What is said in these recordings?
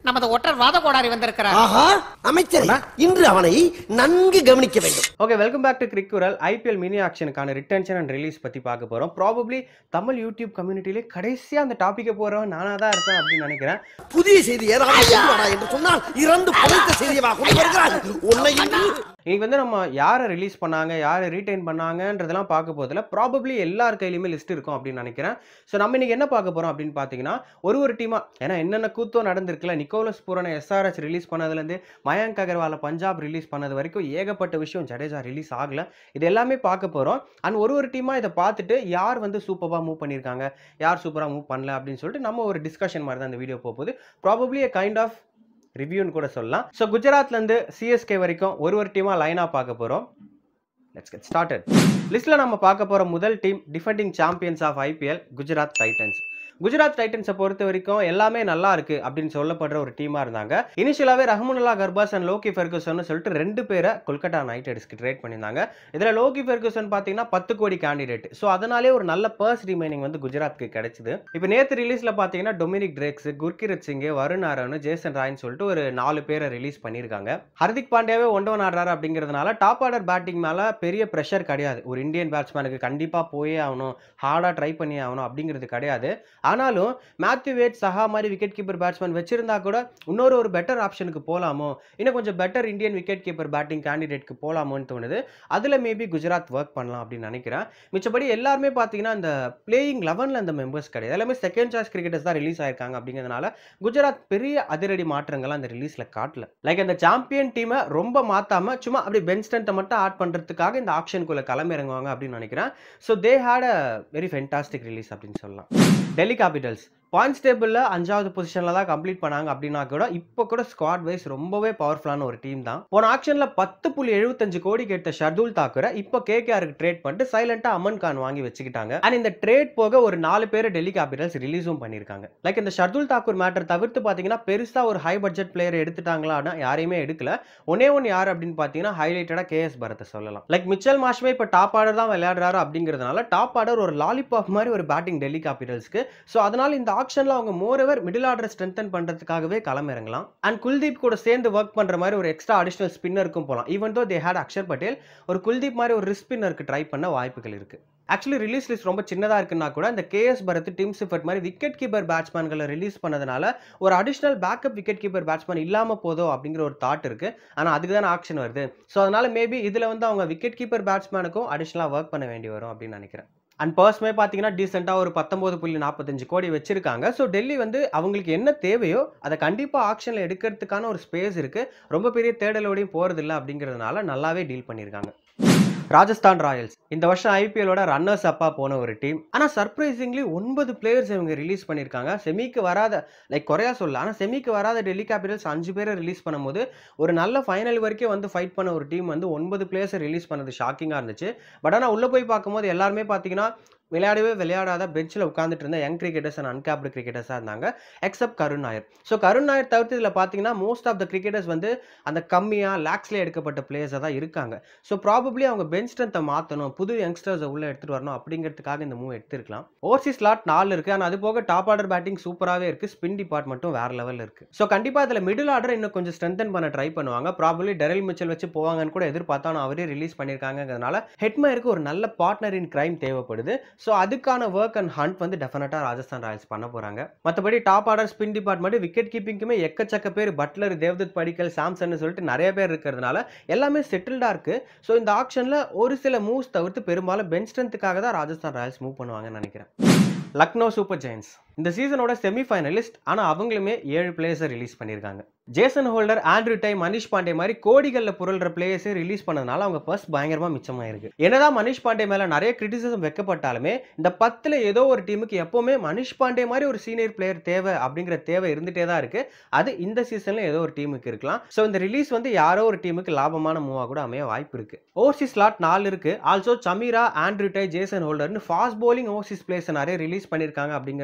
நமது ஒற்றர் வாத கோடாரி வந்திருக்கிறார் ஆஹா அமைச்சரே இன்று அவனை நன்கு கவனிக்க வேண்டும் okay welcome back to Cric Kural IPL mini ஆக்ஷனுக்கான ரிட்டன்ஷன் அண்ட் ரிலீஸ் பற்றி பார்க்க போகிறோம் ப்ராபப்ளி தமிழ் யூடியூப் கம்யூனிட்டிலே கடைசியாக அந்த டாப்பிக்கை போகிறவன் நானாக தான் இருப்பேன் அப்படின்னு நினைக்கிறேன் புதிய செய்தி ஏதாவது கொண்டு வாடா என்று சொன்னால் இறந்து பழைத்த செய்தியவா கொண்டு வருகிறார் உன்னை இன்று இன்னைக்கு வந்து நம்ம யாரை ரிலீஸ் பண்ணாங்க யாரை ரீடைன் பண்ணாங்கன்றதெல்லாம் பார்க்க போதில் ப்ராபப்ளி எல்லார் கையிலுமே லிஸ்ட் இருக்கும் அப்படின்னு நினைக்கிறேன் ஸோ நம்ம இன்னைக்கு என்ன பார்க்க போகிறோம் அப்படின்னு பார்த்தீங்கன்னா ஒரு ஒரு டீமாக ஏன்னா என்னென்ன கூத்தம் நடந்திருக்குல்ல நிக்கோலஸ் பூரனை எஸ்ஆர்எஸ் ரிலீஸ் பண்ணதுலேருந்து மயங்க் அகர்வாலை பஞ்சாப் ரிலீஸ் பண்ணது வரைக்கும் ஏகப்பட்ட விஷயம் ஜடேஜா ரிலீஸ் ஆகல இது எல்லாமே பார்க்க போகிறோம் அண்ட் ஒரு ஒரு டீமாக இதை பார்த்துட்டு யார் வந்து சூப்பராக மூவ் பண்ணியிருக்காங்க யார் சூப்பராக மூவ் பண்ணல அப்படின்னு சொல்லிட்டு நம்ம ஒரு டிஸ்கஷன் மாதிரி தான் இந்த வீடியோ போகுது ப்ராபப்ளி a கைண்ட் ஆஃப் ரிவ்யூன்னு கூட சொல்லலாம் ஸோ குஜராத்லேருந்து சிஎஸ்கே வரைக்கும் ஒரு ஒரு டீமாக லைனாக பார்க்க போகிறோம் லெட்ஸ் கெட் ஸ்டார்டட் லிஸ்ட்டில் நம்ம பார்க்க போகிற முதல் team defending champions of IPL Gujarat Titans Gujarat டைட்டன்ஸை பொறுத்த வரைக்கும் எல்லாமே நல்லா இருக்கு அப்படின்னு சொல்லப்படுற ஒரு டீமாக இருந்தாங்க இனிஷியலாகவே Rahmanullah Gurbaz and Lockie Ferguson சொல்லிட்டு ரெண்டு பேரை கொல்கட்டா நைட் ரைடர்ஸ்க்கு ட்ரேட் பண்ணியிருந்தாங்க இதில் லோகி ஃபெர்குசன் பார்த்தீங்கன்னா பத்து கோடி கேண்டிடேட் ஸோ அதனாலே ஒரு நல்ல பர்ஸ் ரிமைனிங் வந்து குஜராத்க்கு கிடைச்சிது இப்போ நேற்று ரிலீஸில் பார்த்தீங்கன்னா Dominic Drakes Gurkeerat Singh Varun Aaron Jason ராய்னு சொல்லிட்டு ஒரு நாலு பேரை ரிலீஸ் பண்ணியிருக்காங்க ஹர்திக் பாண்டியாவே ஒன் ஒன் ஆடுறாரு அப்படிங்கிறதுனால டாப் ஆர்டர் பேட்டிங் மேலே பெரிய ப்ரெஷர் கிடையாது ஒரு இந்தியன் பேட்ஸ்மேனுக்கு கண்டிப்பாக போயே ஆகணும் ஹார்டாக ட்ரை பண்ணி ஆகணும் அப்படிங்கிறது கிடையாது ஆனாலும் மேத்யூ வேட் சஹா மாதிரி விக்கெட் கீப்பர் பேட்ஸ்மேன் வச்சிருந்தா கூட இன்னொரு ஒரு பெட்டர் ஆப்ஷனுக்கு போகலாமோ இன்னும் கொஞ்சம் better Indian wicket keeper batting கேண்டிடேட்க்கு போகலாமோன்னு தோணுது அதில் மேபி குஜராத் ஒர்க் பண்ணலாம் அப்படின்னு நினைக்கிறேன் மிச்சபடி எல்லாருமே பார்த்தீங்கன்னா இந்த பிளேயிங் லெவனில் அந்த மெம்பர்ஸ் கிடையாது எல்லாமே செகண்ட் சாய்ஸ் கிரிக்கெட்டர்ஸ் தான் ரிலீஸ் ஆயிருக்காங்க அப்படிங்கிறதுனால குஜராத் பெரிய அதிரடி மாற்றங்கள் அந்த ரிலீஸில் காட்டல லைக் அந்த சாம்பியன் டீமை ரொம்ப மாத்தாம சும்மா அப்படி பெஞ்ச் ஸ்ட்ரென்த்தை மட்டும் ஆட் பண்ணுறதுக்காக இந்த ஆப்ஷனுக்குள்ள களமிறங்குவாங்க அப்படின்னு நினைக்கிறேன் so they had a very fantastic release அப்படின்னு சொல்லலாம் டெல்லி கேபிட்டல்ஸ் பாயிண்ட்ஸ் டேபிளில் அஞ்சாவது பொசிஷனில் தான் கம்ப்ளீட் பண்ணாங்க அப்படின்னா கூட இப்போ கூட ஸ்குவாட் வைஸ் ரொம்பவே பவர்ஃபுல்லான ஒரு டீம் தான் போன ஆக்ஷனில் பத்து புள்ளி எழுபத்தஞ்சு கோடிக்கு எடுத்த ஷர்துல் தாக்கரை இப்போ கேகேஆருக்கு ட்ரேட் பண்ணிட்டு சைலண்டாக அமன் கான் வாங்கி வச்சுக்கிட்டாங்க அண்ட் இந்த ட்ரேட் போக ஒரு நாலு பேர் டெல்லி கேபிட்டல்ஸ் ரிலீஸும் பண்ணியிருக்காங்க லைக் இந்த ஷர்துல் தாக்கூர் மேட்டர் தவிர்த்து பார்த்தீங்கன்னா பெருசாக ஒரு ஹை பட்ஜெட் பிளேயர் எடுத்துட்டாங்களான்னா யாரையுமே எடுக்கல ஒன்னே ஒன்று யார் அப்படின்னு பார்த்தீங்கன்னா ஹைலைட்டடாக கேஎஸ் பரத்தை சொல்லலாம் லைக் மிச்சல் மாஷ்மே இப்போ டாப் ஆர்டர் தான் விளையாடுறாரு அப்படிங்கிறதுனால டாப் ஆர்டர் ஒரு லாலிபாப் மாதிரி ஒரு பேட்டிங் டெல்லி கேபிட்டல்ஸ்க்கு ஸோ அதனால இந்த ஆக்ஷனில் அவங்க மோரோவர் மிடில் ஆர்டர் ஸ்ட்ரென்தன் பண்ணுறதுக்காகவே களமிறங்கலாம் அண்ட் குல்தீப் கூட சேர்ந்து ஒர்க் பண்ணுற மாதிரி ஒரு எக்ஸ்ட்ரா அடிஷனல் ஸ்பின்னருக்கும் போகலாம் even though they had Axar Patel ஒரு குல்தீப் மாதிரி ஒரு ரிஸ்க் ஸ்பின்னருக்கு ட்ரை பண்ண வாய்ப்புகள் இருக்கு ஆக்சுவலி ரிலீஸ் லிஸ்ட் ரொம்ப சின்னதாக இருக்குன்னா கூட இந்த கேஎஸ் பரத் டிம் சிஃபர்ட் மாதிரி விக்கெட் கீப்பர் பேட்ஸ்மேன்களை ரிலீஸ் பண்ணதுனால ஒரு additional backup wicket keeper batsman இல்லாமல் போதோ அப்படிங்கிற ஒரு தாட் இருக்கு ஆனால் அதுக்கு தான் ஆக்ஷன் வருது ஸோ அதனால மேபி இதில் வந்து அவங்க விக்கெட் கீப்பர் பேட்ஸ்மேனுக்கும் அடிஷனலாக ஒர்க் பண்ண வேண்டி வரும் அப்படின்னு நினைக்கிறேன் அண்ட் பர்ஸ்மே பார்த்தீங்கன்னா டீசெண்டாக ஒரு பத்தொம்பது புள்ளி நாற்பத்தஞ்சு கோடி வச்சிருக்காங்க ஸோ டெல்லி வந்து அவங்களுக்கு என்ன தேவையோ அதை கண்டிப்பாக ஆக்ஷனில் எடுக்கிறதுக்கான ஒரு ஸ்பேஸ் இருக்குது ரொம்ப பெரிய தேடலோடையும் போகிறதில்ல அப்படிங்கிறதுனால நல்லாவே டீல் பண்ணியிருக்காங்க ராஜஸ்தான் ராயல்ஸ் இந்த வருஷம் ஐபிஎலோட ரன்னர்ஸ் அப்பா போன ஒரு டீம் ஆனால் சர்ப்ரைசிங்லி ஒன்பது பிளேயர்ஸ் இவங்க ரிலீஸ் பண்ணியிருக்காங்க செமிக்கு வராத லைக் குறையா சொல்ல ஆனால் செமிக்கு வராத டெல்லி கேபிட்டல்ஸ் அஞ்சு பேரை ரிலீஸ் பண்ணும்போது ஒரு நல்ல ஃபைனல் வரைக்கும் வந்து ஃபைட் பண்ண ஒரு டீம் வந்து ஒன்பது பிளேயர்ஸை ரிலீஸ் பண்ணது ஷாக்கிங்காக இருந்துச்சு பட் ஆனால் உள்ளே போய் பார்க்கும்போது எல்லாருமே பார்த்தீங்கன்னா விளையாடவே விளையாடாத பெஞ்சில் உட்காந்துட்டு இருந்த யங் கிரிக்கெட்டர்ஸ் அண்ட் அன்கேப்டு கிரிக்கெட்டர்ஸாக இருந்தாங்க எக்ஸப்ட் கருண் நாயர் ஸோ கருண் நாயர் தவிர்த்து இதில் பார்த்தீங்கன்னா மோஸ்ட் ஆஃப் த கிரிக்கெட்டர்ஸ் வந்து அந்த கம்மியாக லேக்ஸ்லேயே எடுக்கப்பட்ட பிளேயர்ஸாக தான் இருக்காங்க ஸோ ப்ராபப்ளி அவங்க பெஞ்ச் ஸ்ட்ரென்த்தை மாற்றணும் புது யங்ஸ்டர்ஸை உள்ளே எடுத்துகிட்டு வரணும் அப்படிங்கிறதுக்காக இந்த மூவ் எடுத்திருக்கலாம் ஓவர்சீஸ் ஸ்லாட் நாலு இருக்குது ஆனால் அது போக டாப் ஆர்டர் பேட்டிங் சூப்பராகவே இருக்குது ஸ்பின் டிபார்ட்மெண்ட்டும் வேறு லெவலில் இருக்குது ஸோ கண்டிப்பாக இதில் மிடில் ஆர்டர் இன்னும் கொஞ்சம் ஸ்ட்ரென்தன் பண்ண ட்ரை பண்ணுவாங்க ப்ராபப்ளி டெரல் மிச்சல் வச்சு போவாங்கன்னு கூட எதிர்பார்த்தா ஆனால் அவரே ரிலீஸ் பண்ணியிருக்காங்கிறதுனால ஹெட்மயருக்கு ஒரு நல்ல பார்ட்னர் இன் கிரைம் தேவைப்படுது ஸோ அதுக்கான ஒர்க் அண்ட் ஹண்ட் வந்து டெஃபினட்டாக ராஜஸ்தான் ராயல்ஸ் பண்ண போகிறாங்க மற்றபடி top order spin department wicket கீப்பிங்குமே எக்கச்சக்க பேர் பட்லர் தேவ்தத் படிக்கல் சாம்சன் சொல்லிட்டு நிறைய பேர் இருக்கிறதுனால எல்லாமே செட்டில்டாக இருக்குது ஸோ இந்த ஆக்ஷனில் ஒரு சில மூவ்ஸ் தவிர்த்து பெரும்பாலும் பெஞ்ச் ஸ்ட்ரென்த்துக்காக தான் ராஜஸ்தான் ராயல்ஸ் மூவ் பண்ணுவாங்கன்னு நினைக்கிறேன் லக்னோ சூப்பர் ஜெயின்ஸ் இந்த சீசனோட செமிஃபைனலிஸ்ட் ஆனால் அவங்களுமே ஏழு பிளேயர்ஸை ரிலீஸ் பண்ணியிருக்காங்க Jason Holder Andrew Tye Manish Pandey மாதிரி கோடிகளில் புரள்ற பிளேயர்ஸை ரிலீஸ் பண்ணதுனால அவங்க பர்ஸ் பயங்கரமாக மிச்சமாயிருக்கு என்னதான் மனிஷ் பாண்டே மேலே நிறைய கிரிட்டிசிசம் வைக்கப்பட்டாலுமே இந்த பத்தில் ஏதோ ஒரு டீமுக்கு எப்போவுமே மனிஷ் பாண்டே மாதிரி ஒரு சீனியர் பிளேயர் தேவை அப்படிங்கிற தேவை இருந்துகிட்டே தான் இருக்குது அது இந்த சீசனில் ஏதோ ஒரு டீமுக்கு இருக்கலாம் ஸோ இந்த ரிலீஸ் வந்து யாரோ ஒரு டீமுக்கு லாபமான மூவாக கூட அமைய வாய்ப்பு இருக்குது ஓவர்சீஸ் ஸ்லாட் நாலு இருக்குது also Chameera Andrew Tye Jason ஹோல்டர்னு ஃபாஸ்ட் bowling ஓவர்சீஸ் பிளேயர்ஸ் நிறைய ரிலீஸ் பண்ணியிருக்காங்க அப்படிங்கிறதுனால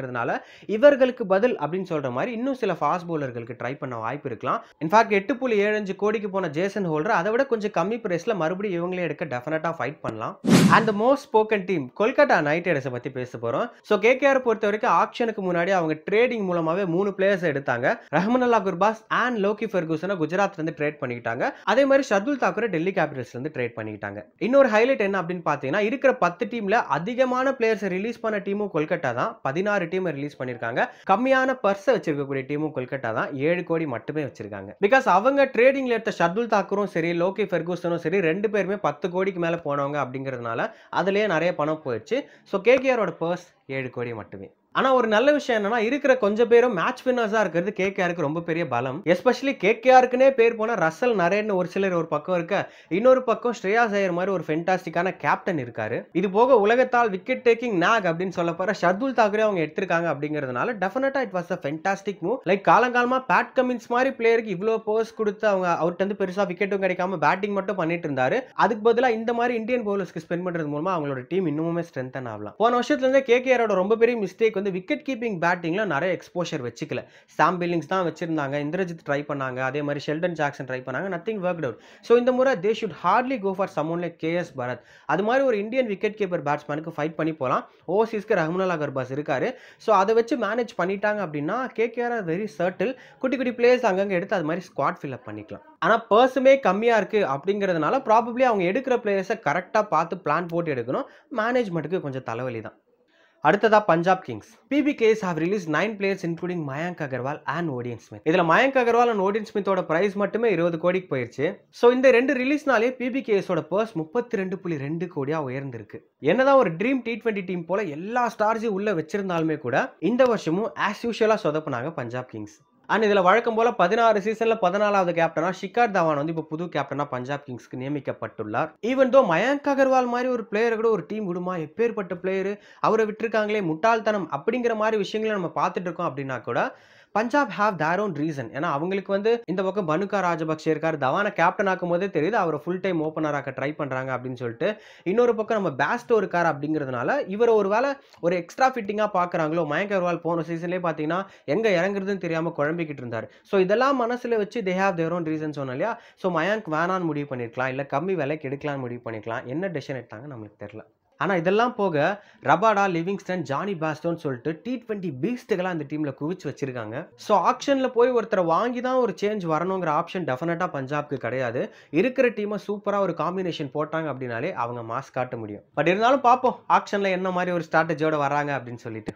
இவர்களுக்கு பதில் அப்படின்னு சொல்ற மாதிரி இன்னும் சில ஃபாஸ்ட் பவுலர்களுக்கு ட்ரை பண்ண வாய்ப்பு இருக்கலாம் இன்ஃபேக்ட் எட்டு புள்ளி ஏழஞ்சு கோடிக்கு போன ஜேசன் ஹோல்டர் அதை விட கொஞ்சம் கம்மி பிரைஸ்ல மறுபடியும் இவங்களே எடுக்க டெஃபினட்டா ஃபைட் பண்ணலாம் and most spoken team Kolkata Knight ரைடர்ஸை பத்தி பேச போறோம் ஸோ கேகேஆர் பொறுத்த வரைக்கும் ஆக்ஷனுக்கு முன்னாடி அவங்க ட்ரேடிங் மூலமாவே மூணு பிளேயர்ஸ் எடுத்தாங்க Rahmanullah Gurbaz and Lockie ஃபெர்கூசனை குஜராத்ல இருந்து ட்ரேட் பண்ணிக்கிட்டாங்க அதே மாதிரி ஷர்துல் தாக்கூரை டெல்லி கேபிட்டல்ஸ்ல இருந்து ட்ரேட் பண்ணிக்கிட்டாங்க இன்னொரு ஹைலைட் என்ன அப்படின்னு பார்த்தீங்கன்னா இருக்கிற பத்து டீம்ல அதிகமான பிளேயர்ஸ் ரிலீஸ் பண்ண டீமும் கொல்கத்தா தான் பதினாறு டீம் ரிலீஸ் பண்ணிருக்காங்க கம்மியான பர்ஸை வச்சிருக்கக்கூடிய டீமும் கொல்கத்தா தான் ஏழு கோடி மட்டுமே வச்சிருக்காங்க பிகாஸ் அவங்க ட்ரேடிங்ல எடுத்த ஷர்துல் தாக்கூரும் சரி லோகி ஃபெர்கூசனும் சரி ரெண்டு பேருமே பத்து கோடிக்கு மேல போனவங்க அப்படிங்கிறதுனால அதுலயே நிறைய பணம் போயிடுச்சு ஸோ கேகேஆரோட பர்ஸ் ஏழு கோடி மட்டுமே ஆனா ஒரு நல்ல விஷயம் என்னன்னா இருக்கிற கொஞ்சம் பேரும் மேட்ச் வின்னர்ஸா இருக்கிறது கேகேஆருக்கு ரொம்ப பெரிய பலம் எஸ்பெஷலி கேகேஆருக்குனே பேர் போன ரசல் நரேன் ஒரு சிலர் ஒரு பக்கம் இருக்க இன்னொரு பக்கம் ஸ்ரேயா ஐயர் மாதிரி ஒரு ஃபென்டாஸ்டிக்கான கேப்டன் இருக்காரு இது போக உலகத்தால் விக்கெட் டேக்கிங் நாக் அப்படின்னு சொல்ல போற ஷர்துல் தாக்கரே அவங்க எடுத்திருக்காங்க அப்படிங்கிறதுனால டெஃபினட்டா it was a fantastic move like காலங்காலமா பேட் கமின்ஸ் மாதிரி பிளேயருக்கு இவ்வளோ போஸ் கொடுத்து அவங்க அவர்கிட்ட இருந்து பெருசா விக்கெட்டும் கிடைக்காம பேட்டிங் மட்டும் பண்ணிட்டு இருந்தாரு அதுக்கு பதிலா இந்த மாதிரி இந்தியன் பவுலர்ஸ்க்கு ஸ்பெண்ட் பண்றது மூலமா அவங்களோட டீம் இன்னுமே ஸ்ட்ரென்தன் ஆகலாம் போன வருஷத்துல இருந்தே கேகேஆரோட ரொம்ப பெரிய மிஸ்டேக் வந்து விக்கெட் கீப்பிங் பேட்டிங்ல நிறைய எக்ஸ்போஷர் வச்சுக்கல சாம் பில்லிங்ஸ் தான் வச்சிருந்தாங்க இந்திரஜித் ட்ரை பண்ணாங்க அதே மாதிரி ஷெல்டன் ஜாக்சன் ட்ரை பண்ணாங்க நத்திங் ஒர்க் அவுட் ஸோ இந்த முறை they should hardly go for someone like KS Bharat அது மாதிரி ஒரு இந்தியன் விக்கெட் கீப்பர் பேட்ஸ்மேனுக்கு ஃபைட் பண்ணி போகலாம் ஓவர்சீஸ்க்கு ரஹ்மனுல்லா கர்பாஸ் இருக்காரு ஸோ அதை வச்சு மேனேஜ் பண்ணிட்டாங்க அப்படின்னா கேகேஆர் ஆர் வெரி சர்ட்டில் குட்டி குட்டி பிளேயர்ஸ் அங்கங்கே எடுத்து அது மாதிரி ஸ்குவாட் ஃபில் அப் பண்ணிக்கலாம் ஆனால் பர்ஸுமே கம்மியாக இருக்குது அப்படிங்கிறதுனால ப்ராபப்ளி அவங்க எடுக்கிற பிளேயர்ஸை கரெக்டாக பார்த்து பிளான் போட்டு எடுக்கணும் மேனேஜ்மெண்ட்டுக்கு கொஞ்சம் தலைவலி தான் அடுத்ததா Punjab Kings PBKS have release nine players including Mayank Agarwal and Odean Smith இதுல மயங்க் அகர்வால் அண்ட் ஓடியன் ஸ்மித்தோட பிரைஸ் மட்டுமே இருபது கோடிக்கு போயிருச்சு ஸோ இந்த ரெண்டு ரிலீஸ்னாலே பிபிகேஸோட பர்ஸ் முப்பத்தி ரெண்டு புள்ளி ரெண்டு கோடியா உயர்ந்திருக்கு என்னதான் ஒரு ட்ரீம் டி டுவெண்ட்டி டீம் போல எல்லா ஸ்டார்ஸையும் உள்ள வச்சிருந்தாலுமே கூட இந்த வருஷமும் ஆஸ் யூஷுவலா சொதப்புனாங்க பஞ்சாப் கிங்ஸ் அண்ட் இதில் வழக்கம் போல பதினாறு சீசனில் பதினாலாவது கேப்டனா ஷிகார் தவான் வந்து இப்போ புது கேப்டனா பஞ்சாப் கிங்ஸ்க்கு நியமிக்கப்பட்டுள்ளார் ஈவன் தோ மயங்க் அகர்வால் மாதிரி ஒரு பிளேயரை கூட ஒரு டீம் விடுமா எப்பேற்பட்ட பிளேயர் அவரை விட்டுருக்காங்களே முட்டாள்தனம் அப்படிங்கிற மாதிரி விஷயங்களை நம்ம பார்த்துட்டு இருக்கோம் அப்படின்னா கூட Punjab have their own reason ஏன்னா அவங்களுக்கு வந்து இந்த பக்கம் பனுகா ராஜபக்ஷே இருக்கார் தவானை கேப்டன் ஆக்கும் போதே தெரியுது அவரை ஃபுல் டைம் ஓப்பனராக்க ட்ரை பண்ணுறாங்க அப்படின்னு சொல்லிட்டு இன்னொரு பக்கம் நம்ம பேஸ்டோ இருக்கார் அப்படிங்கிறதுனால இவரை ஒரு வேளை ஒரு எக்ஸ்ட்ரா ஃபிட்டிங்காக பார்க்குறாங்களோ மயங்க் அகர்வால் போன சீசன்லேயே பார்த்தீங்கன்னா எங்கே இறங்குறதுன்னு தெரியாமல் குழம்பிக்கிட்டு இருந்தார் ஸோ இதெல்லாம் மனசில் வச்சு they have their own reason சொன்னோம் இல்லையா ஸோ மயங்க் வேணான்னு முடிவு பண்ணியிருக்கலாம் இல்லை கம்மி விலைக்கு எடுக்கலாம்னு முடிவு பண்ணிக்கலாம் என்ன டெசிஷன் எடுத்தாங்க நம்மளுக்கு தெரியல ஆனால் இதெல்லாம் போக ரபாடா லிவிங்ஸ்டன் ஜானி பாஸ்டோன்னு சொல்லிட்டு டி டுவெண்ட்டி பீஸ்ட்டுகளாக அந்த டீமில் குவிச்சு வச்சிருக்காங்க ஸோ ஆப்ஷனில் போய் ஒருத்தரை வாங்கி தான் ஒரு சேஞ்ச் வரணுங்கிற ஆப்ஷன் டெஃபினட்டாக பஞ்சாப்க்கு கிடையாது இருக்கிற டீமை சூப்பராக ஒரு காம்பினேஷன் போட்டாங்க அப்படின்னாலே அவங்க மாஸ் காட்ட முடியும் பட் இருந்தாலும் பார்ப்போம் ஆப்ஷனில் என்ன மாதிரி ஒரு ஸ்ட்ராட்டஜியோட வராங்க அப்படின்னு சொல்லிட்டு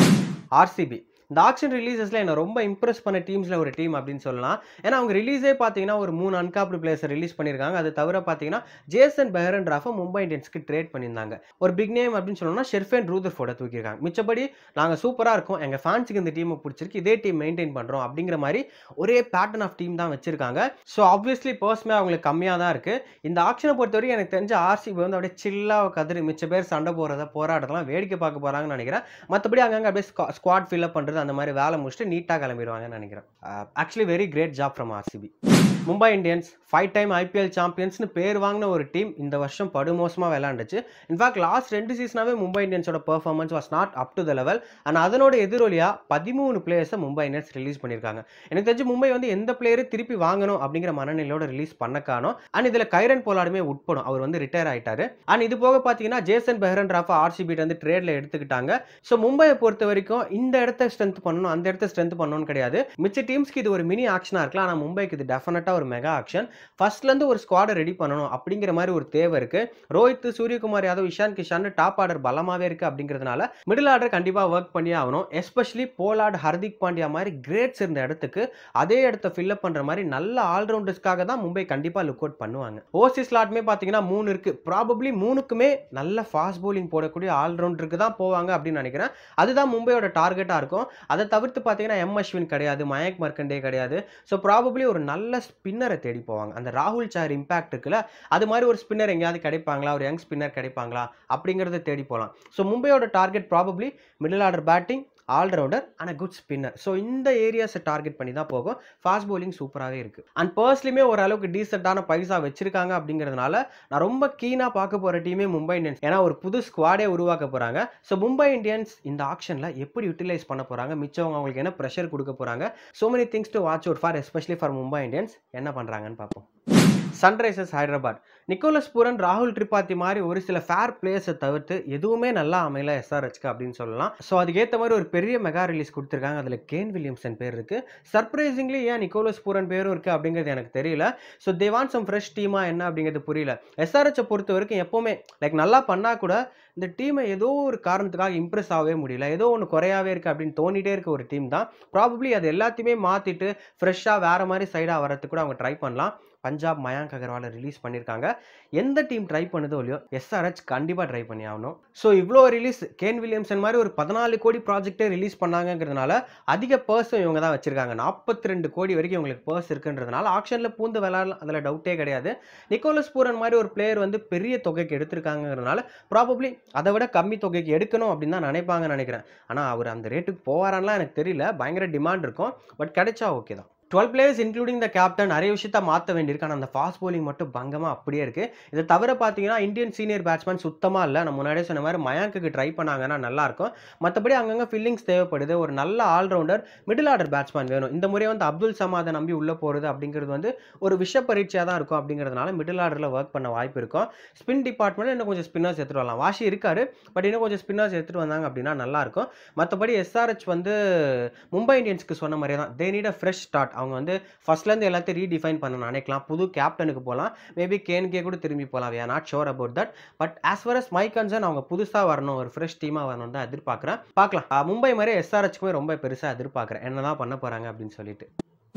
ஆர்சிபி இந்த ஆக்ஷன் ரிலீசஸில் என்னை ரொம்ப இம்ப்ரெஸ் பண்ண டீம்ஸில் ஒரு டீம் அப்படின்னு சொல்லலாம் ஏன்னா அவங்க ரிலீஸே பார்த்தீங்கன்னா ஒரு மூணு அன்காப்டு பிளேயர்ஸை ரிலீஸ் பண்ணியிருக்காங்க அது தவிர பார்த்தீங்கன்னா ஜேசன் பெஹரன் ராஃபை மும்பை இந்தியன்ஸ்க்கு ட்ரேட் பண்ணியிருந்தாங்க ஒரு பிக் நேம் அப்படின்னு சொல்லணும்னா ஷெர்ஃபேன் ரூதர் ஃபோட தூக்கியிருக்காங்க மிச்சபடி நாங்கள் சூப்பராக இருக்கோம் எங்கள் ஃபேன்ஸுக்கு இந்த டீமை பிடிச்சிருக்கு இதே டீம் மெயின்டைன் பண்ணுறோம் அப்படிங்கிற மாதிரி ஒரே பேட்டர்ன் ஆஃப் டீம் தான் வச்சிருக்காங்க ஸோ ஆப்வியஸ்லி பர்ஸ்மே அவங்களுக்கு கம்மியாக தான் இருக்குது இந்த ஆக்ஷனை பொறுத்த வரைக்கும் எனக்கு தெரிஞ்ச ஆர்சிபி வந்து அப்படியே சில்லாக கதிரி மிச்ச பேர் சண்டை போகிறத போராட்டத்தெல்லாம் வேடிக்கை பார்க்க போகிறாங்கன்னு நினைக்கிறேன் மற்றபடி அங்கங்கே அப்படியே ஸ்குவாட் ஃபில்அப் பண்ணுறது அந்த மாதிரி வேலை முடிச்சுட்டு நீட்டாக கிளம்பிடுவாங்கன்னு நினைக்கிறேன் actually very great job from RCB Mumbai Indians five time IPL சாம்பியன்ஸ்னு பேர் வாங்கின ஒரு டீம் இந்த வருஷம் படுமோசமாக விளையாண்டுச்சு இன்ஃபேக்ட் லாஸ்ட் ரெண்டு சீசனாகவே மும்பை இந்தியன்ஸோட performance was not up to the level and அதனோட எதிரொலியாக பதிமூணு பிளேயர்ஸை மும்பை இந்தியன்ஸ் ரிலீஸ் பண்ணியிருக்காங்க எனக்கு தெரிஞ்சு மும்பை வந்து எந்த பிளேயரும் திருப்பி வாங்கணும் அப்படிங்கிற மனநிலையோட ரிலீஸ் பண்ண காணும் அண்ட் இதில் கைரன் போலாடுமே உட்படும் அவர் வந்து ரிட்டையர் ஆயிட்டாரு அண்ட் இது போக பார்த்தீங்கன்னா ஜேசன் பெஹரன் ராஃபா ஆர்சிபி வந்து ட்ரேட்ல எடுத்துக்கிட்டாங்க ஸோ மும்பையை பொறுத்த வரைக்கும் இந்த இடத்த ஸ்ட்ரென்த் பண்ணணும் அந்த இடத்த ஸ்ட்ரென்த் பண்ணணும்னு கிடையாது மிச்ச டீம்ஸ்க்கு இது ஒரு மினி ஆக்ஷனாக இருக்கலாம் ஆனால் மும்பைக்கு இது டெஃபினட்டாக ஒரு மெகா ஆக்ஷன் ஃபர்ஸ்ட்லேருந்து ஒரு ஸ்குவாடை ரெடி பண்ணணும் அப்படிங்கிற மாதிரி ஒரு தேவை இருக்கு ரோஹித் சூரியகுமார் யாதவ் இஷான் கிஷான் டாப் ஆர்டர் பலமாவே இருக்கு அப்படிங்கிறதுனால மிடில் ஆர்டர் கண்டிப்பாக ஒர்க் பண்ணி ஆகணும் எஸ்பெஷலி போலார்ட் ஹர்திக் பாண்டியா மாதிரி கிரேட்ஸ் இருந்த இடத்துக்கு அதே இடத்த ஃபில்அப் பண்ற மாதிரி நல்ல ஆல்ரவுண்டர்ஸ்க்காக தான் மும்பை கண்டிப்பாக லுக் அவுட் பண்ணுவாங்க ஓசி ஸ்லாட்மே பார்த்தீங்கன்னா மூணு இருக்கு ப்ராபப்ளி மூணுக்குமே நல்ல ஃபாஸ்ட் bowling போடக்கூடிய ஆல்ரவுண்டருக்கு தான் போவாங்க அப்படின்னு நினைக்கிறேன் அதுதான் மும்பையோட டார்கெட்டாக இருக்கும் அதை தவிர்த்து பார்த்தீங்கன்னா எம் அஸ்வின் கிடையாது மயக் மர்க்கண்டே கிடையாது ஸோ ப்ராபப்ளி ஒரு நல்ல ஸ்பின்னரை தேடி போவாங்க அந்த ராகுல் சார் இம்பாக்ட் இருக்குல்ல அது மாதிரி ஒரு ஸ்பின்னர் எங்கேயாவது கிடைப்பாங்களா ஒரு யங் ஸ்பின்னர் கிடைப்பாங்களா அப்படிங்கிறத தேடி போகலாம் ஸோ மும்பையோட target probably middle order batting allrounder and a good spinner so இந்த ஏரியாஸை டார்கெட் பண்ணி தான் போகும் ஃபாஸ்ட் bowling சூப்பராகவே இருக்குது அண்ட் பர்ஸ்லியுமே ஓரளவுக்கு டீசெண்டான பைசா வச்சிருக்காங்க அப்படிங்கிறதுனால நான் ரொம்ப கீனாக பார்க்க போகிற டீமே மும்பை இந்தியன்ஸ் ஏன்னா ஒரு புது ஸ்குவாடே உருவாக்க போகிறாங்க ஸோ மும்பை இந்தியன்ஸ் இந்த ஆக்ஷனில் எப்படி யூட்டிலைஸ் பண்ண போகிறாங்க மிச்சவங்க அவங்களுக்கு என்ன ப்ரெஷர் கொடுக்க போகிறாங்க so many things to watch out for especially for Mumbai Indians என்ன பண்ணுறாங்கன்னு பார்ப்போம் சன்ரைசர்ஸ் ஹைதராபாத் நிக்கோலஸ் பூரன் ராகுல் திரிபாத்தி மாதிரி ஒரு சில ஃபேர் பிளேயர்ஸை தவிர்த்து எதுவுமே நல்லா அமையல எஸ்ஆர்ஹெச்க்கு அப்படின்னு சொல்லலாம் ஸோ அதுக்கேற்ற மாதிரி ஒரு பெரிய மெகா ரிலீஸ் கொடுத்துருக்காங்க அதில் கேன் வில்லியம்சன் பேர் இருக்கு சர்ப்ரைசிங்லி ஏன் நிக்கோலஸ் பூரன் பேரும் இருக்கு அப்படிங்கிறது எனக்கு தெரியல ஸோ தேவான் சம் ஃப்ரெஷ் டீமா என்ன அப்படிங்கிறது புரியல எஸ்ஆர்ஹெச்சை பொறுத்த வரைக்கும் எப்போவுமே லைக் நல்லா பண்ணால் கூட இந்த டீமை ஏதோ ஒரு காரணத்துக்காக இம்ப்ரெஸ் ஆகவே முடியல ஏதோ ஒன்று குறையாவே இருக்குது அப்படின்னு தோணிட்டே இருக்க ஒரு டீம் தான் ப்ராபப்ளி அது எல்லாத்தையுமே மாற்றிட்டு ஃப்ரெஷ்ஷாக வேறு மாதிரி சைடாக வரதுக்கு கூட அவங்க ட்ரை பண்ணலாம் பஞ்சாப் மயாங்க் அகர்வாலை ரிலீஸ் பண்ணியிருக்காங்க எந்த டீம் ட்ரை பண்ணுதோ இல்லையோ எஸ்ஆர்ஹெச் கண்டிப்பாக ட்ரை பண்ணி ஆகணும் ஸோ இவ்வளோ ரிலீஸ் கேன் வில்லியம்சன் மாதிரி ஒரு பதினாலு கோடி ப்ராஜெக்டே ரிலீஸ் பண்ணாங்கங்கிறதுனால அதிக பர்ஸும் இவங்க தான் வச்சிருக்காங்க நாற்பத்தி ரெண்டு கோடி வரைக்கும் இவங்களுக்கு பர்ஸ் இருக்குன்றதுனால ஆக்ஷனில் பூந்து விளாடலாம் அதில் டவுட்டே கிடையாது நிக்கோலஸ் பூரன் மாதிரி ஒரு பிளேயர் வந்து பெரிய தொகைக்கு எடுத்திருக்காங்கிறதுனால ப்ராபப்ளி அதை விட கம்மி தொகைக்கு எடுக்கணும் அப்படின்னு தான் நினைப்பாங்கன்னு நினைக்கிறேன் ஆனால் அவர் அந்த ரேட்டுக்கு போவாரான்லாம் எனக்கு தெரியல பயங்கர டிமாண்ட் இருக்கும் பட் கிடைச்சா ஓகே தான் twelve players including the captain நிறைய விஷயத்த மாற்ற வேண்டியிருக்கு ஆனால் அந்த ஃபாஸ்ட் bowling மட்டும் பங்கமாக அப்படியே இருக்குது இதை தவிர பார்த்தீங்கன்னா இந்தியன் சீனியர் பேட்ஸ்மேன் சுத்தமாக இல்லை நம்ம முன்னாடியே சொன்ன மாதிரி மயாங்குக்கு ட்ரை பண்ணாங்கன்னா நல்லாயிருக்கும் மற்றபடி அங்கங்கே ஃபில்லிங்ஸ் தேவைப்படுது ஒரு நல்ல ஆல்ரவுண்டர் மிடில் ஆர்டர் பேட்ஸ்மேன் வேணும் இந்த முறை வந்து அப்துல் சமாதை நம்பி உள்ளே போகிறது அப்படிங்கிறது வந்து ஒரு விஷ பரீட்சையாக தான் இருக்கும் அப்படிங்கிறதுனால மிடில் ஆர்டரில் ஒர்க் பண்ண வாய்ப்பு இருக்கும் ஸ்பின் டிபார்ட்மெண்ட் இன்னும் கொஞ்சம் ஸ்பின்னர்ஸ் எடுத்துகிட்டு வரலாம் வாஷி இருக்காரு பட் இன்னும் கொஞ்சம் ஸ்பின்னர்ஸ் எடுத்துகிட்டு வந்தாங்க அப்படின்னா நல்லாயிருக்கும் மற்றபடி எஸ்ஆர்ஹெச் வந்து மும்பை இந்தியன்ஸ்க்கு சொன்ன மாதிரியே தான் they need a fresh start அவங்க வந்து ஃபர்ஸ்ட்லேருந்து எல்லாத்தையும் ரீடிஃபைன் பண்ண நினைக்கலாம் புது கேப்டனுக்கு போகலாம் மேபி கேன்கே கூட திரும்பி போகலாம் we are not sure about that but as far as my concern அவங்க புதுசாக வரணும் ஒரு ஃப்ரெஷ் டீமாக வரணும் தான் எதிர்பார்க்குறேன் பார்க்கலாம் அஹ் மும்பை மாதிரி எஸ்ஆர்ஹெச்க்குமே ரொம்ப பெருசாக எதிர்பார்க்குறேன் என்ன தான் பண்ண போகிறாங்க அப்படின்னு சொல்லிட்டு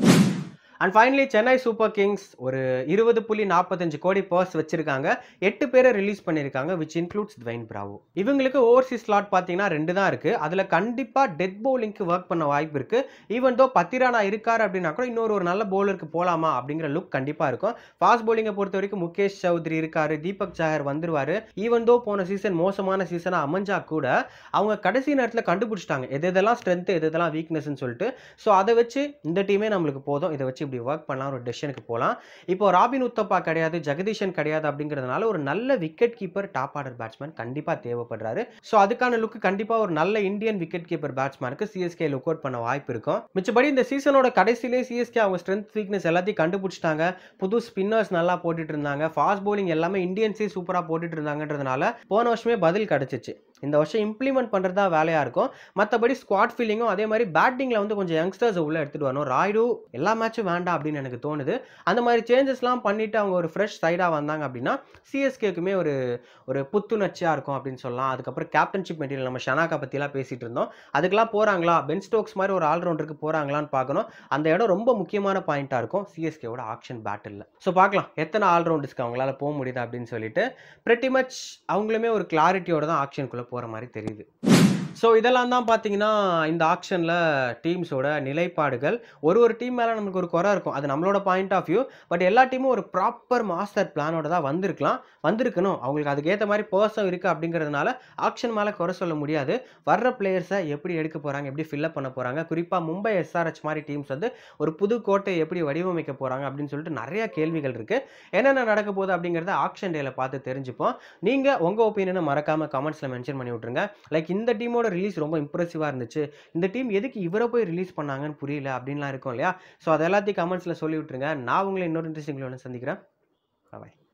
and finally Chennai Super Kings ஒரு இருபது புள்ளி நாற்பத்தஞ்சு கோடி பர்ஸ் வச்சிருக்காங்க எட்டு பேரை ரிலீஸ் பண்ணியிருக்காங்க விச் இன்க்ளூட்ஸ் ட்வைன் பிராவோ இவங்களுக்கு ஓவர்சீஸ் ஸ்லாட் பார்த்தீங்கன்னா ரெண்டு தான் இருக்கு அதில் கண்டிப்பாக டெத் பவுலிங்க்கு ஒர்க் பண்ண வாய்ப்பு இருக்கு ஈவன் தோ பத்திரானா இருக்காரு அப்படின்னா கூட இன்னொரு ஒரு நல்ல பவுலருக்கு போலாமா அப்படிங்கிற லுக் கண்டிப்பாக இருக்கும் ஃபாஸ்ட் bowling-அ பொறுத்த வரைக்கும் முகேஷ் சௌத்ரி இருக்காரு தீபக் சாகர் வந்துருவாரு ஈவன் தோ போன சீசன் மோசமான சீசனாக அமைஞ்சா கூட அவங்க கடைசி நேரத்தில் கண்டுபிடிச்சிட்டாங்க எது எதெல்லாம் ஸ்ட்ரென்த் எது எதெல்லாம் வீக்னஸ்ன்னு சொல்லிட்டு ஸோ அதை வச்சு இந்த டீமே நம்மளுக்கு போதும் இதை வச்சு இப்படி ஒர்க் பண்ணலாம் ஒரு டெசிஷனுக்கு போகலாம் இப்போ ராபின் உத்தப்பா கிடையாது ஜெகதீஷன் கிடையாது அப்படிங்கிறதுனால ஒரு நல்ல wicket keeper top order batsman கண்டிப்பாக தேவைப்படுறாரு ஸோ அதுக்கான லுக்கு கண்டிப்பாக ஒரு நல்ல இந்தியன் விக்கெட் கீப்பர் பேட்ஸ்மேனுக்கு சிஎஸ்கே லுக் அவுட் பண்ண வாய்ப்பு இருக்கும் மிச்சபடி இந்த சீசனோட கடைசியிலே சிஎஸ்கே அவங்க ஸ்ட்ரென்த் வீக்னஸ் எல்லாத்தையும் கண்டுபிடிச்சிட்டாங்க புது ஸ்பின்னர்ஸ் நல்லா போட்டுட்டு இருந்தாங்க ஃபாஸ்ட் bowling எல்லாமே இந்தியன்ஸே சூப்பராக போட்டுட்டு இருந்தாங்கன்றதுனால போன வருஷமே பதில் கிடச்சிச்சு இந்த வருஷம் இம்ப்ளிமெண்ட் பண்ணுறது தான் வேலையாக இருக்கும் மற்றபடி ஸ்குவாட் ஃபீலிங்கும் அதே மாதிரி பேட்டிங்கில் வந்து கொஞ்சம் யங்ஸ்டர்ஸ் உள்ளே எடுத்துகிட்டு வரணும் ராய்டு எல்லா மேட்சும் வேண்டாம் அப்படின்னு எனக்கு தோணுது அந்த மாதிரி சேஞ்சஸ்லாம் பண்ணிவிட்டு அவங்க ஒரு ஃப்ரெஷ் சைடாக வந்தாங்க அப்படின்னா சிஎஸ்கேக்குமே ஒரு ஒரு புத்துணர்ச்சியாக இருக்கும் அப்படின்னு சொல்லலாம் அதுக்கப்புறம் கேப்டன்ஷிப் மெட்டீரியல் நம்ம ஷனாக்கா பற்றிலாம் பேசிகிட்டு இருந்தோம் அதுக்கெல்லாம் போகிறாங்களா பென் ஸ்டோக்ஸ் மாதிரி ஒரு ஆல்ரவுண்டருக்கு போகிறாங்களான்னு பார்க்கணும் அந்த இடம் ரொம்ப முக்கியமான பாயிண்ட்டாக இருக்கும் சிஎஸ்கேவோட ஆக்ஷன் பேட்டில் ஸோ பார்க்கலாம் எத்தனை ஆல்ரவுண்டர்ஸ்க்கு அவங்களால போக முடியுது அப்படின்னு சொல்லிட்டு pretty மச் அவங்களுமே ஒரு கிளாரிட்டியோட தான் ஆக்ஷனுக்குள்ளே போகிற மாதிரி தெரியுது ஸோ இதெல்லாம் தான் பார்த்தீங்கன்னா இந்த ஆக்ஷனில் டீம்ஸோட நிலைப்பாடுகள் ஒரு ஒரு டீம் மேலே நமக்கு ஒரு குறை இருக்கும் அது நம்மளோட பாயிண்ட் ஆஃப் வியூ பட் எல்லா டீமும் ஒரு ப்ராப்பர் மாஸ்டர் பிளானோட தான் வந்திருக்கலாம் வந்திருக்கணும் அவங்களுக்கு அதுக்கேற்ற மாதிரி பர்சன் இருக்குது அப்படிங்கிறதுனால ஆக்ஷன் மேலே குறை சொல்ல முடியாது வர்ற பிளேயர்ஸை எப்படி எடுக்க போகிறாங்க எப்படி ஃபில்லப் பண்ண போகிறாங்க குறிப்பாக மும்பை எஸ்ஆர்ஹெச் மாதிரி டீம்ஸ் வந்து ஒரு புது கோட்டையை எப்படி வடிவமைக்க போகிறாங்க அப்படின்னு சொல்லிட்டு நிறைய கேள்விகள் இருக்குது என்னென்ன நடக்க போகுது அப்படிங்கிறத ஆக்ஷன் டேல பார்த்து தெரிஞ்சுப்போம் நீங்கள் உங்கள் ஒப்பீனியனை மறக்காமல் கமெண்ட்ஸில் மென்ஷன் பண்ணி விட்ருங்க லைக் இந்த டீமோட ரிலீஸ் ரொம்ப இம்ப்ரெசிவாக இருந்துச்சு இந்த டீம் எதுக்கு இவரை போய் ரிலீஸ் பண்ணாங்கன்னு புரியல அப்படின்லாம் இருக்கும் இல்லையா ஸோ அது எல்லாத்தையும் கமெண்ட்ஸில் சொல்லி விட்ருங்க நான் உங்களை இன்னொரு இன்ட்ரெஸ்டிங்கில் ஒன்று சந்திக்கிறேன் பாய்